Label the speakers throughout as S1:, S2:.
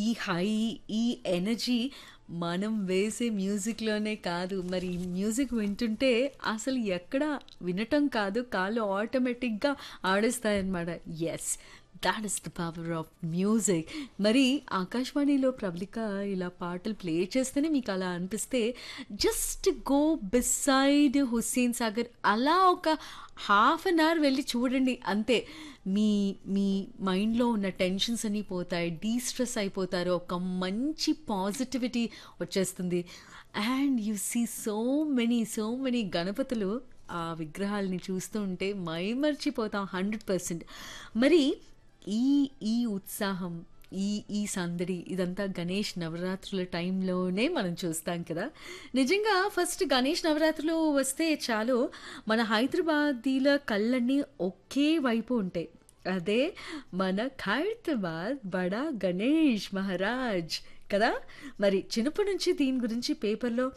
S1: ఈ హై ఈ ఎనర్జీ మనం వేసే మ్యూజిక్లోనే కాదు మరి ఈ మ్యూజిక్ వింటుంటే అసలు ఎక్కడ వినటం కాదు కాళ్ళు ఆటోమేటిక్గా ఆడేస్తాయన్నమాట yes that is the power of music మరి ఆకాశవాణిలో ప్రబలిక ఇలా పాటలు ప్లే చేస్తేనే మీకు అలా అనిపిస్తే just go beside Hussain Sagar అలా ఒక హాఫ్ అన్ అవర్ వెళ్ళి చూడండి అంతే మీ మీ మైండ్లో ఉన్న టెన్షన్స్ అన్నీ పోతాయి డీస్ట్రెస్ అయిపోతారు ఒక మంచి పాజిటివిటీ వచ్చేస్తుంది and you see so many so many గణపతులు ఆ విగ్రహాలని చూస్తూ ఉంటే మైమర్చిపోతాం హండ్రెడ్ పర్సెంట్ మరి ఈ ఈ ఉత్సాహం ఈ ఈ సందడి ఇదంతా గణేష్ నవరాత్రుల టైంలోనే మనం చూస్తాం కదా నిజంగా ఫస్ట్ గణేష్ నవరాత్రులు వస్తే చాలు మన హైదరాబాదీల కళ్ళన్నీ ఒకే వైపు ఉంటాయి అదే మన ఖైరతాబాద్ బడా గణేష్ మహారాజ్ కదా మరి చిన్నప్పటి నుంచి దీని గురించి పేపర్లో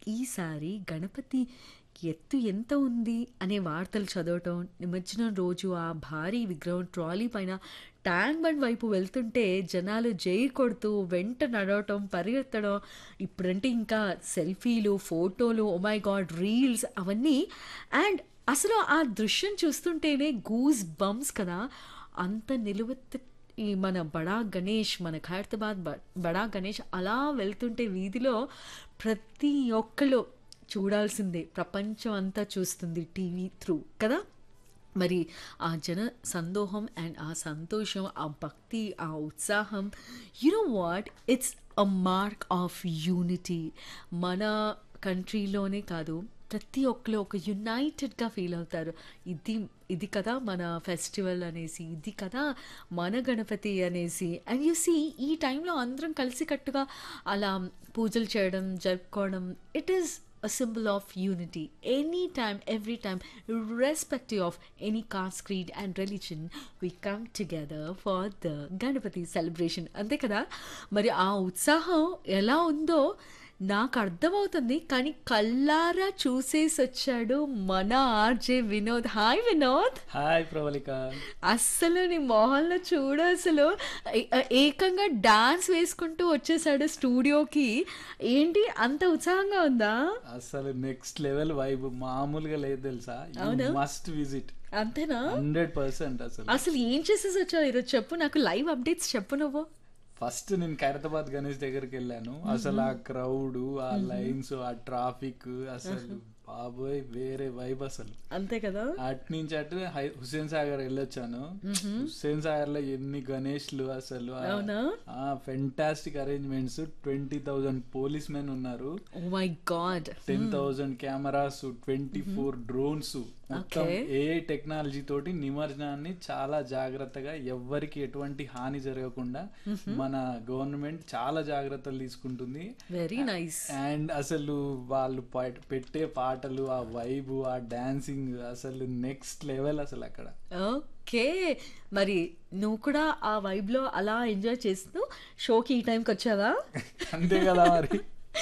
S1: ఈసారి గణపతి ఎత్తు ఎంత ఉంది అనే వార్తలు చదవటం నిమజ్జనం రోజు ఆ భారీ విగ్రహం ట్రాలీ పైన ట్యాంక్ బండ్ వైపు వెళ్తుంటే జనాలు జై కొడుతూ వెంట నడవటం పరిగెత్తడం ఇప్పుడంటే ఇంకా సెల్ఫీలు ఫోటోలు ఓ మై గాడ్ రీల్స్ అవన్నీ అండ్ అసలు ఆ దృశ్యం చూస్తుంటేనే గూస్ బంప్స్ కదా అంత నిలువెత్తు ఈ మన బడా గణేష్ మన ఖైరతాబాద్ బ- బడా గణేష్ అలా వెళ్తుంటే వీధిలో ప్రతి ఒక్కళ్ళు చూడాల్సిందే ప్రపంచం అంతా చూస్తుంది టీవీ త్రూ కదా మరి ఆ జన సందోహం అండ్ ఆ సంతోషం ఆ భక్తి ఆ ఉత్సాహం you know what it's a mark of unity మన కంట్రీలోనే కాదు ప్రతి ఒక్కరు ఒక యునైటెడ్గా ఫీల్ అవుతారు ఇది ఇది కదా మన ఫెస్టివల్ అనేసి ఇది కదా మన గణపతి అనేసి అండ్ యు సీ ఈ టైంలో అందరం కలిసికట్టుగా అలా పూజలు చేయడం జరుపుకోవడం it is a symbol of unity anytime every time irrespective of any caste creed and religion we come together for the Ganapati celebration అంతే కదా మరి ఆ ఉత్సాహం ఎలా ఉందో నాకు అర్థమవుతుంది కానీ కళ్ళారా చూసేసి వచ్చాడు మన RJ Vinod hi Vinod
S2: hi Pravalika
S1: అస్సలు నీ మొహంలో చూడు అసలు ఏ- ఏకంగా డాన్స్ వేసుకుంటూ వచ్చేసాడు స్టూడియోకి ఏంటి అంత ఉత్సాహంగా ఉందా
S2: అసలు నెక్స్ట్ లెవెల్ వైబ్ మామూలుగా లేదు తెలుసా
S1: అవునా?
S2: మస్ట్ విజిట్
S1: అంతేనా
S2: హండ్రెడ్ పర్సెంట్ అసలు
S1: అసలు ఏం చేసేసి వచ్చావు ఈరోజు చెప్పు నాకు లైవ్ అప్డేట్స్ చెప్పు నువ్వు
S2: ఫస్ట్ నేను ఖైరతాబాద్ గణేష్ దగ్గరికి వెళ్ళాను అసలు ఆ క్రౌడ్ ఆ లైన్స్ ఆ ట్రాఫిక్ అసలు బాబోయ్ వేరే వైబ్ అసలు
S1: అంతే కదా
S2: అటు నుంచి అటు హై- హుస్సేన్ సాగర్ వెళ్ళొచ్చాను హుస్సేన్ సాగర్ లో ఎన్ని గణేష్లు అసలు
S1: అవునా?
S2: Fantastic arrangements twenty thousand police men ఉన్నారు
S1: oh my God
S2: ten thousand cameras twenty four drones మొత్తం
S1: Okay.
S2: ఏ టెక్నాలజీ తోటి నిమజ్జనాన్ని చాలా జాగ్రత్తగా ఎవ్వరికి ఎటువంటి హాని జరగకుండా మన గవర్నమెంట్ చాలా జాగ్రత్తలు తీసుకుంటుంది
S1: వెరీ నైస్
S2: అండ్ అసలు వాళ్ళు పా- పెట్టే పాటలు ఆ వైబ్ ఆ డాన్సింగ్ అసలు నెక్స్ట్ లెవెల్ అసలు అక్కడ
S1: ఓకే మరి నువ్వు కూడా ఆ వైబ్లో అలా ఎంజాయ్ చేస్తూ షోకి ఈ టైంకి వచ్చావా
S2: అంతే కదా మరి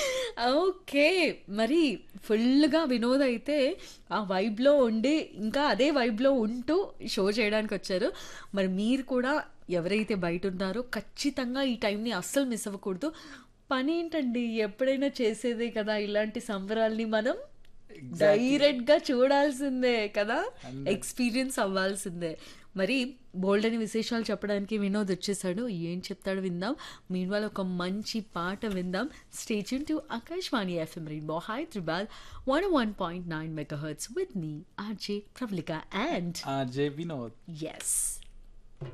S1: ఓకే మరి ఫుల్గా వినోద్ అయితే ఆ వైబ్లో ఉండి ఇంకా అదే వైబ్లో ఉంటూ షో చేయడానికి వచ్చారు మరి మీరు కూడా ఎవరైతే బయట ఉన్నారో ఖచ్చితంగా ఈ టైంని అస్సలు మిస్ అవ్వకూడదు పని ఏంటండి ఎప్పుడైనా చేసేదే కదా ఇలాంటి సంబరాల్ని మనం డైరెక్ట్ గా చూడాల్సిందే కదా ఎక్స్పీరియన్స్ అవ్వాల్సిందే మరి బోల్డ్ అని విశేషాలు చెప్పడానికి వినోద్ వచ్చేసాడు ఏం చెప్తాడు విందాం మీన్వాల్ ఒక మంచి పాట విందాం stay tuned to Akashvani FM rainbow Hyderabad one one point nine megahertz with మీ RJ Pravalika and
S2: R J Vinod
S1: yes